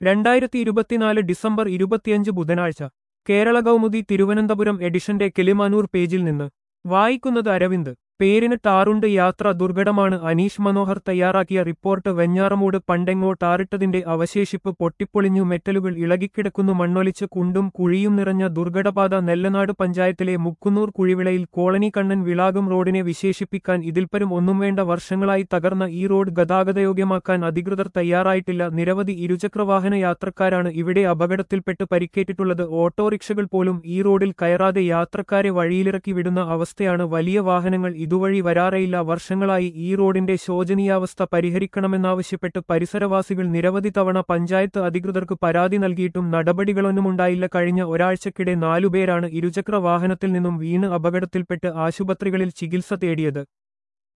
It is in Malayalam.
രണ്ടായിരത്തി ഇരുപത്തിനാല് ഡിസംബർ ഇരുപത്തിയഞ്ച് ബുധനാഴ്ച കേരള കൗമുദി തിരുവനന്തപുരം എഡിഷന്റെ കിളിമാനൂർ പേജിൽ നിന്ന് വായിക്കുന്നത് അരവിന്ദ് പേരിന് ടാറുണ്ട് യാത്ര ദുർഘടമാണ് അനീഷ് മനോഹർ തയ്യാറാക്കിയ റിപ്പോർട്ട് വെഞ്ഞാറമൂട് പണ്ടെങ്ങോ ടാറിട്ടതിന്റെ അവശേഷിപ്പ് പൊട്ടിപ്പൊളിഞ്ഞു മെറ്റലുകൾ ഇളകിക്കിടക്കുന്നു മണ്ണൊലിച്ച് കുണ്ടും കുഴിയും നിറഞ്ഞ ദുർഘടപാത നെല്ലനാട് പഞ്ചായത്തിലെ മുക്കുന്നൂർ കുഴിവിളയിൽ കോളനി കണ്ണൻ വിളാകം റോഡിനെ വിശേഷിപ്പിക്കാൻ ഇതിൽപ്പരം ഒന്നും വേണ്ട വർഷങ്ങളായി തകർന്ന ഈ റോഡ് ഗതാഗതയോഗ്യമാക്കാൻ അധികൃതർ തയ്യാറായിട്ടില്ല നിരവധി ഇരുചക്രവാഹന യാത്രക്കാരാണ് ഇവിടെ അപകടത്തിൽപ്പെട്ട് പരിക്കേറ്റിട്ടുള്ളത് ഓട്ടോറിക്ഷകൾ പോലും ഈ റോഡിൽ കയറാതെ യാത്രക്കാരെ വഴിയിലിറക്കി വിടുന്ന അവസ്ഥയാണ് വലിയ വാഹനങ്ങൾ ഇതുവഴി വരാറേയില്ല വർഷങ്ങളായി ഈ റോഡിന്റെ ശോചനീയാവസ്ഥ പരിഹരിക്കണമെന്നാവശ്യപ്പെട്ട് പരിസരവാസികൾ നിരവധി തവണ പഞ്ചായത്ത് അധികൃതർക്ക് പരാതി നൽകിയിട്ടും നടപടികളൊന്നുമുണ്ടായില്ല കഴിഞ്ഞ ഒരാഴ്ചക്കിടെ നാലുപേരാണ് ഇരുചക്ര വാഹനത്തിൽ നിന്നും വീണ് അപകടത്തിൽപ്പെട്ട് ആശുപത്രികളിൽ ചികിത്സ തേടിയത്